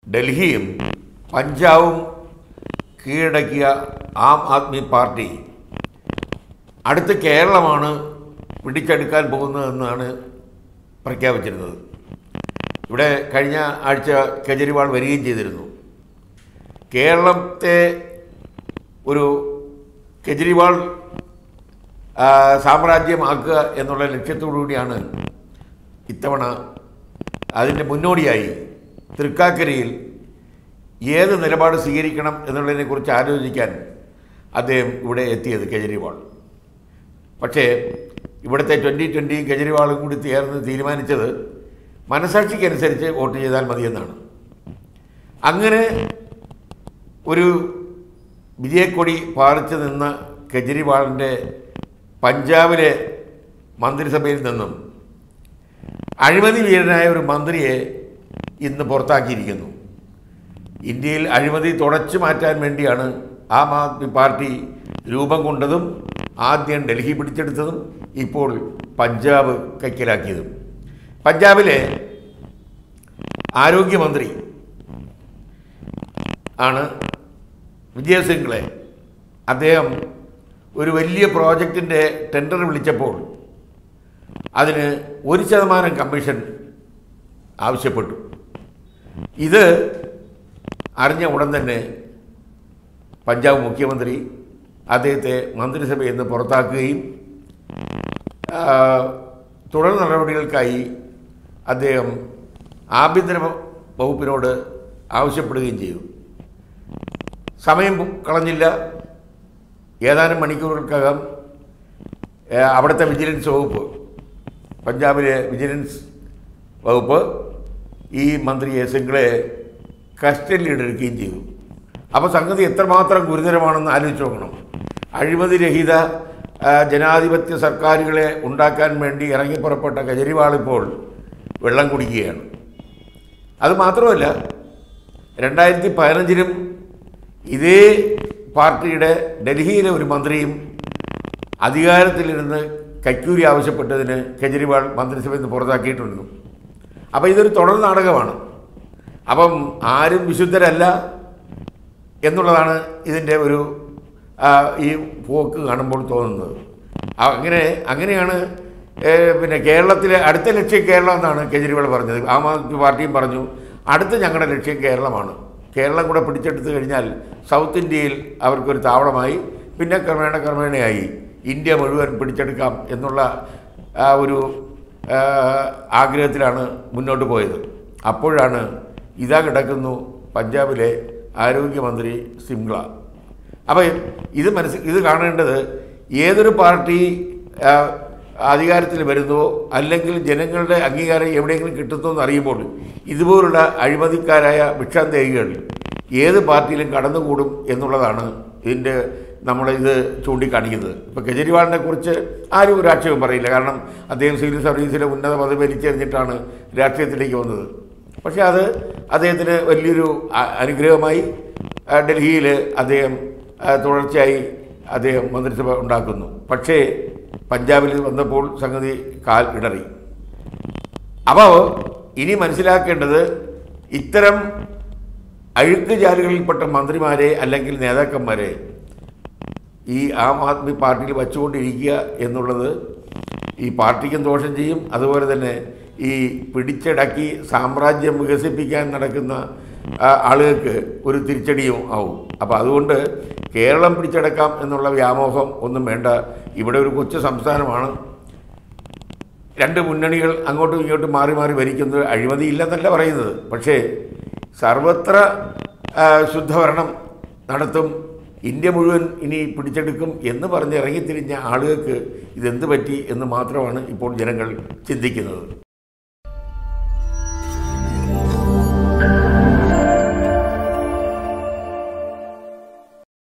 ഡൽഹിയും പഞ്ചാബും കീഴടക്കിയ ആം ആദ്മി പാർട്ടി അടുത്ത കേരളമാണ് പിടിച്ചെടുക്കാൻ പോകുന്നതെന്നാണ് പ്രഖ്യാപിച്ചിരുന്നത് ഇവിടെ കഴിഞ്ഞ ആഴ്ച കെജ്രിവാൾ വരികയും ചെയ്തിരുന്നു കേരളത്തെ ഒരു കെജ്രിവാൾ ആ, സാമ്രാജ്യമാക്കുക എന്നുള്ള ലക്ഷ്യത്തോടു കൂടിയാണ് ഇത്തവണ അതിൻ്റെ മുന്നോടിയായി തൃക്കാക്കരയിൽ ഏത് നിലപാട് സ്വീകരിക്കണം എന്നുള്ളതിനെക്കുറിച്ച് ആലോചിക്കാൻ അദ്ദേഹം ഇവിടെ എത്തിയത് കെജ്രിവാൾ പക്ഷേ ഇവിടുത്തെ ട്വൻ്റി ട്വൻ്റിയും കെജ്രിവാളും കൂടി ചേർന്ന് തീരുമാനിച്ചത് മനസാക്ഷിക്കനുസരിച്ച് വോട്ട് ചെയ്താൽ മതിയെന്നാണ് അങ്ങനെ ഒരു വിജയക്കൊടി പാറിച്ചു നിന്ന കെജ്രിവാളിൻ്റെ പഞ്ചാബിലെ മന്ത്രിസഭയിൽ നിന്നും അഴിമതി വീരനായ ഒരു മന്ത്രിയെ ഇന്ന് പുറത്താക്കിയിരിക്കുന്നു ഇന്ത്യയിൽ അഴിമതി തുടച്ചു മാറ്റാൻ വേണ്ടിയാണ് ആം ആദ്മി പാർട്ടി രൂപം കൊണ്ടതും ആദ്യം ഡൽഹി പിടിച്ചെടുത്തതും ഇപ്പോൾ പഞ്ചാബ് കൈക്കലാക്കിയതും പഞ്ചാബിലെ ആരോഗ്യമന്ത്രി ആണ് വിജയ് സിംഗ്ലെ അദ്ദേഹം ഒരു വലിയ പ്രോജക്റ്റിൻ്റെ ടെൻഡർ വിളിച്ചപ്പോൾ അതിന് ഒരു ശതമാനം കമ്മീഷൻ ആവശ്യപ്പെട്ടു ഇത് അറിഞ്ഞ ഉടൻ തന്നെ പഞ്ചാബ് മുഖ്യമന്ത്രി അദ്ദേഹത്തെ മന്ത്രിസഭയിൽ നിന്ന് പുറത്താക്കുകയും ആ, തുടർ നടപടികൾക്കായി അദ്ദേഹം ആഭ്യന്തര വകുപ്പിനോട് ആവശ്യപ്പെടുകയും ചെയ്തു സമയം കളഞ്ഞില്ല ഏതാനും മണിക്കൂറുകൾക്കകം ഏ, അവിടുത്തെ വിജിലൻസ് വകുപ്പ് പഞ്ചാബിലെ വിജിലൻസ് വകുപ്പ് ഈ മന്ത്രിയെ സിംഗിളെ കസ്റ്റഡിയിലെടുക്കുകയും ചെയ്തു അപ്പോൾ സംഗതി എത്രമാത്രം ഗുരുതരമാണെന്ന് ആലോചിച്ച് നോക്കണം അഴിമതിരഹിത ആ, ജനാധിപത്യ സർക്കാരുകളെ ഉണ്ടാക്കാൻ വേണ്ടി ഇറങ്ങി പുറപ്പെട്ട കെജ്രിവാൾ ഇപ്പോൾ വെള്ളം കുടിക്കുകയാണ് അത് മാത്രമല്ല രണ്ടായിരത്തി പതിനഞ്ചിലും ഇതേ പാർട്ടിയുടെ ഡൽഹിയിലെ ഒരു മന്ത്രിയും അധികാരത്തിലിരുന്ന് കൈക്കൂലി ആവശ്യപ്പെട്ടതിന് കെജ്രിവാൾ മന്ത്രിസഭയിൽ നിന്ന് പുറത്താക്കിയിട്ടുണ്ട് അപ്പോൾ ഇതൊരു തുടർ നാടകമാണ് അപ്പം ആരും വിശുദ്ധരല്ല എന്നുള്ളതാണ് ഇതിൻ്റെ ഒരു ആ, ഈ പോക്ക് കാണുമ്പോൾ തോന്നുന്നത് ആ, അങ്ങനെ അങ്ങനെയാണ് ഏ, പിന്നെ കേരളത്തിലെ അടുത്ത ലക്ഷ്യം കേരളം എന്നാണ് കെജ്രിവാൾ പറഞ്ഞത് ആം ആദ്മി പാർട്ടിയും പറഞ്ഞു അടുത്ത ഞങ്ങളുടെ ലക്ഷ്യം കേരളമാണ് കേരളം കൂടെ പിടിച്ചെടുത്തു കഴിഞ്ഞാൽ സൗത്ത് ഇന്ത്യയിൽ അവർക്കൊരു താവളമായി പിന്നെ ക്രമേണ ക്രമേണയായി ഇന്ത്യ മുഴുവൻ പിടിച്ചെടുക്കാം എന്നുള്ള ആ ഒരു ആ, ആഗ്രഹത്തിലാണ് മുന്നോട്ട് പോയത് അപ്പോഴാണ് ഇതാ കിടക്കുന്നു പഞ്ചാബിലെ ആരോഗ്യമന്ത്രി സിംഗ്ല അപ്പോൾ ഇത് മനസ്സിൽ ഇത് കാണേണ്ടത് ഏതൊരു പാർട്ടി ആ, അധികാരത്തിൽ വരുന്നുവോ അല്ലെങ്കിൽ ജനങ്ങളുടെ അംഗീകാരം എവിടെയെങ്കിലും കിട്ടുന്നു എന്ന് അറിയുമ്പോൾ ഇതുപോലുള്ള അഴിമതിക്കാരായ ഭിക്ഷാന്തേഹികൾ ഏത് പാർട്ടിയിലും കടന്നുകൂടും എന്നുള്ളതാണ് ഇതിൻ്റെ നമ്മളിത് ചൂണ്ടിക്കാണിക്കുന്നത് ഇപ്പോൾ കെജ്രിവാളിനെ കുറിച്ച് ആരും ഒരു ആക്ഷേപം പറയില്ല കാരണം അദ്ദേഹം സിവിൽ സർവീസിലെ ഉന്നത പദവി വലിച്ചെറിഞ്ഞിട്ടാണ് രാഷ്ട്രീയത്തിലേക്ക് വന്നത് പക്ഷേ അത് അദ്ദേഹത്തിന് വലിയൊരു അ- അനുഗ്രഹമായി ആ, ഡൽഹിയിൽ അദ്ദേഹം ആ, തുടർച്ചയായി അദ്ദേഹം മന്ത്രിസഭ ഉണ്ടാക്കുന്നു പക്ഷേ പഞ്ചാബിൽ വന്നപ്പോൾ സംഗതി കാൽ ഇടറി അപ്പോൾ ഇനി മനസ്സിലാക്കേണ്ടത് ഇത്തരം അഴുക്ക് ജാലുകളിൽപ്പെട്ട മന്ത്രിമാരെ അല്ലെങ്കിൽ നേതാക്കന്മാരെ ഈ ആം ആദ്മി പാർട്ടിയിൽ വച്ചുകൊണ്ടിരിക്കുക എന്നുള്ളത് ഈ പാർട്ടിക്കും ദോഷം ചെയ്യും അതുപോലെ തന്നെ ഈ പിടിച്ചടക്കി സാമ്രാജ്യം വികസിപ്പിക്കാൻ നടക്കുന്ന ആ, ആളുകൾക്ക് ഒരു തിരിച്ചടിയും ആവും അപ്പോൾ അതുകൊണ്ട് കേരളം പിടിച്ചടക്കാം എന്നുള്ള വ്യാമോഹം ഒന്നും വേണ്ട ഇവിടെ ഒരു കൊച്ചു സംസ്ഥാനമാണ് രണ്ട് മുന്നണികൾ അങ്ങോട്ടും ഇങ്ങോട്ടും മാറി മാറി ഭരിക്കുന്നത് അഴിമതിയില്ലെന്നല്ല പറയുന്നത് പക്ഷേ സർവത്ര ആ, ശുദ്ധഭരണം നടത്തും ഇന്ത്യ മുഴുവൻ ഇനി പിടിച്ചെടുക്കും എന്ന് പറഞ്ഞ് ഇറങ്ങിത്തിരിഞ്ഞ ആളുകൾക്ക് ഇതെന്ത് പറ്റി എന്ന് മാത്രമാണ് ഇപ്പോൾ ജനങ്ങൾ ചിന്തിക്കുന്നത്